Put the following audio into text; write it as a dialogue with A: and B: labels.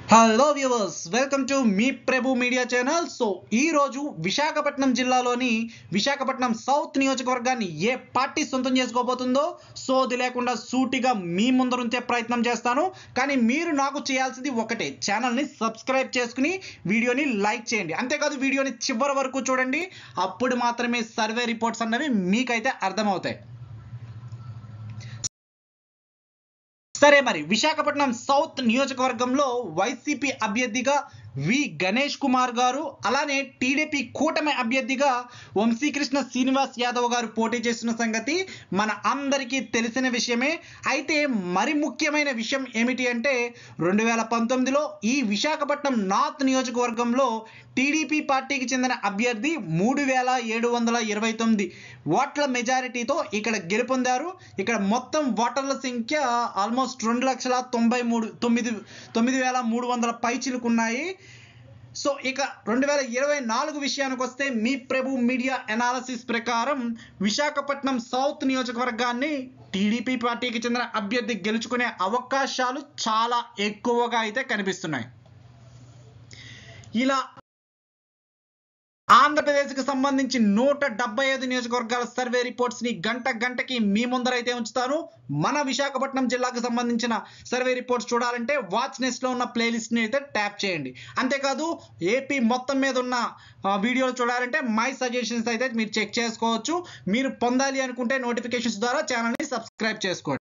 A: hello viewers welcome to మీ Prabhu media channel so ఈ రోజు విశాఖపట్నం జిల్లాలోని విశాఖపట్నం సౌత్ నియోజకవర్గాన్ని ఏ పార్టీ సొంతం చేసుకోబోతుందో సోది లేకుండా సూటిగా మీ ముందరుంచే ప్రయత్నం చేస్తాను కానీ మీరు నాకు చేయాల్సింది ఒకటే ఛానల్ని సబ్స్క్రైబ్ చేసుకుని వీడియోని లైక్ చేయండి అంతేకాదు వీడియోని చివరి వరకు చూడండి అప్పుడు మాత్రమే సర్వే రిపోర్ట్స్ అన్నవి మీకైతే అర్థమవుతాయి సరే మరి విశాఖపట్నం సౌత్ నియోజకవర్గంలో వైసీపీ అభ్యర్థిగా వి గణేష్ కుమార్ గారు అలానే టీడీపీ కూటమి అభ్యర్థిగా వంశీకృష్ణ శ్రీనివాస్ యాదవ్ గారు పోటీ చేస్తున్న సంగతి మన అందరికీ తెలిసిన విషయమే అయితే మరి ముఖ్యమైన విషయం ఏమిటి అంటే రెండు వేల పంతొమ్మిదిలో ఈ విశాఖపట్నం నార్త్ నియోజకవర్గంలో టీడీపీ పార్టీకి చెందిన అభ్యర్థి మూడు వేల ఏడు వందల ఇరవై తొమ్మిది ఓట్ల మెజారిటీతో ఇక్కడ గెలుపొందారు ఇక్కడ మొత్తం ఓటర్ల సంఖ్య ఆల్మోస్ట్ రెండు లక్షల తొంభై మూడు తొమ్మిది తొమ్మిది వేల మూడు వందల పైచిలుకున్నాయి సో ఇక రెండు వేల ఇరవై నాలుగు విషయానికి వస్తే మీ ప్రభు మీడియా అనాలసిస్ ప్రకారం విశాఖపట్నం సౌత్ నియోజకవర్గాన్ని టీడీపీ పార్టీకి చెందిన అభ్యర్థి గెలుచుకునే అవకాశాలు చాలా ఎక్కువగా అయితే కనిపిస్తున్నాయి ఇలా ఆంధ్రప్రదేశ్కి సంబంధించి నూట డెబ్బై ఐదు నియోజకవర్గాల సర్వే రిపోర్ట్స్ ని గంట గంటకి మీ ముందరైతే ఉంచుతాను మన విశాఖపట్నం జిల్లాకు సంబంధించిన సర్వే రిపోర్ట్స్ చూడాలంటే వాచ్ నెస్ట్ లో ఉన్న ప్లేలిస్ట్ ని అయితే ట్యాప్ చేయండి అంతేకాదు ఏపీ మొత్తం మీద ఉన్న ఆ, వీడియోలు చూడాలంటే మై సజెషన్స్ అయితే మీరు చెక్ చేసుకోవచ్చు మీరు పొందాలి అనుకుంటే నోటిఫికేషన్స్ ద్వారా ఛానల్ని సబ్స్క్రైబ్ చేసుకోండి